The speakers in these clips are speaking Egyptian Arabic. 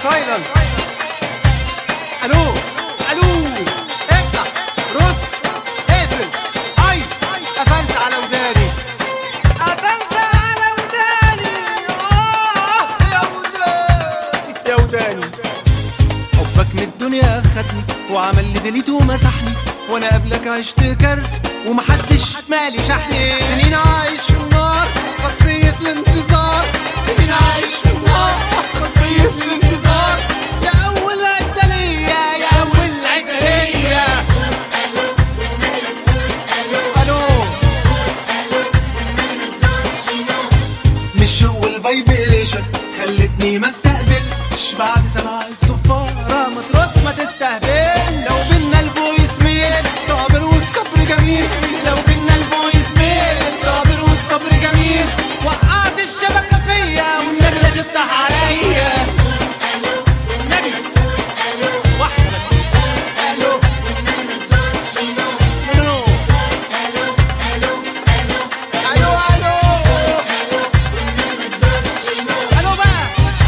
سايلنت الو الو افتح رد اقفل اي قفلت على وداني قفلت على وداني آه يا وداني يا وداني حبك من الدنيا خدني وعمل لي ديليت ومسحني وانا قبلك عشت كارت ومحدش مالي شحني سنين عايش في النار خاصية الانتظار سنين عايش في النار خاصية الانتظار يا أول عدة ليا يا أول عدة ليا ألو مش هو الفايبريشن خلتني ما استقبلش بعد سماع الصفارة ما ترد ما تستهبل لو بينا الفويس ميل صابر والصبر جميل لو بينا الفويس ميل صابر والصبر جميل وقعت الشبكة فيا والنجلة تفتح عليا النبي واحدة بس الو نو نو الو الو الو بقى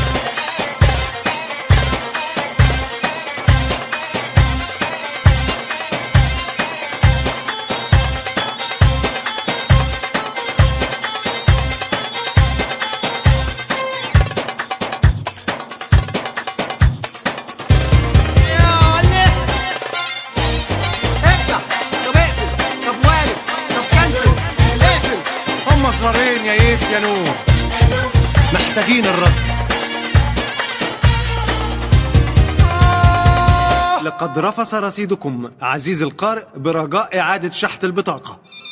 يا ولد افتح طب اقفل طب والد طب كنسل اقفل هم صغارين يا يس يا نور محتاجين الرد لقد رفس رصيدكم عزيز القارئ برجاء إعادة شحت البطاقة